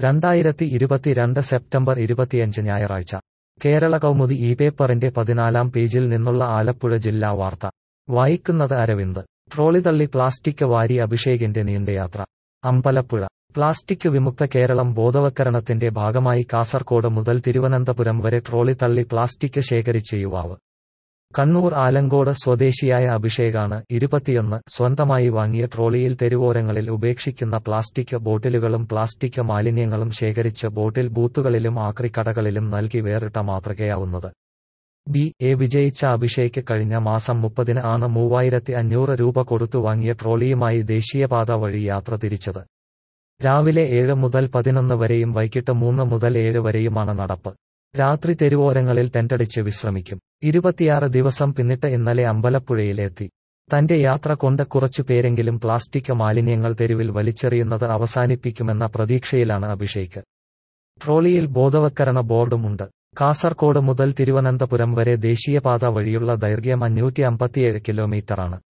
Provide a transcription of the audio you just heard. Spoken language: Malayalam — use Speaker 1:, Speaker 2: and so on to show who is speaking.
Speaker 1: രണ്ടായിരത്തി ഇരുപത്തിരണ്ട് സെപ്റ്റംബർ ഇരുപത്തിയഞ്ച് ഞായറാഴ്ച കേരള കൗമുദി ഈ പേപ്പറിന്റെ പതിനാലാം പേജിൽ നിന്നുള്ള ആലപ്പുഴ ജില്ലാ വാർത്ത വായിക്കുന്നത് അരവിന്ദ് ട്രോളി തള്ളി പ്ലാസ്റ്റിക് വാരി അഭിഷേകിന്റെ നീണ്ടയാത്ര അമ്പലപ്പുഴ പ്ലാസ്റ്റിക് വിമുക്ത കേരളം ബോധവൽക്കരണത്തിന്റെ ഭാഗമായി കാസർകോട് മുതൽ തിരുവനന്തപുരം വരെ ട്രോളി തള്ളി പ്ലാസ്റ്റിക് ശേഖരിച്ച യുവാവ് കണ്ണൂർ ആലങ്കോട് സ്വദേശിയായ അഭിഷേകാണ് ഇരുപത്തിയൊന്ന് സ്വന്തമായി വാങ്ങിയ ട്രോളിയിൽ തെരുവോരങ്ങളിൽ ഉപേക്ഷിക്കുന്ന പ്ലാസ്റ്റിക് ബോട്ടിലുകളും പ്ലാസ്റ്റിക് മാലിന്യങ്ങളും ശേഖരിച്ച് ബോട്ടിൽ ബൂത്തുകളിലും ആക്രിക്കടകളിലും നൽകി വേറിട്ട മാതൃകയാവുന്നത് ബി എ വിജയിച്ച അഭിഷേക് കഴിഞ്ഞ മാസം മുപ്പതിന് ആണ് മൂവായിരത്തി അഞ്ഞൂറ് രൂപ കൊടുത്തു വാങ്ങിയ ട്രോളിയുമായി ദേശീയപാത വഴി യാത്ര തിരിച്ചത് രാവിലെ ഏഴ് മുതൽ പതിനൊന്ന് വരെയും വൈകിട്ട് മൂന്ന് മുതൽ ഏഴ് വരെയുമാണ് നടപ്പ് രാത്രി തെരുവോരങ്ങളിൽ ടെന്റടിച്ച് വിശ്രമിക്കും ഇരുപത്തിയാറ് ദിവസം പിന്നിട്ട് ഇന്നലെ അമ്പലപ്പുഴയിലെത്തി തന്റെ യാത്ര കൊണ്ട് കുറച്ചു പേരെങ്കിലും പ്ലാസ്റ്റിക് മാലിന്യങ്ങൾ തെരുവിൽ വലിച്ചെറിയുന്നത് അവസാനിപ്പിക്കുമെന്ന പ്രതീക്ഷയിലാണ് അഭിഷേക് ട്രോളിയിൽ ബോധവൽക്കരണ ബോർഡുമുണ്ട് കാസർകോട് മുതൽ തിരുവനന്തപുരം വരെ ദേശീയപാത വഴിയുള്ള ദൈർഘ്യം അഞ്ഞൂറ്റി അമ്പത്തിയേഴ് കിലോമീറ്ററാണ്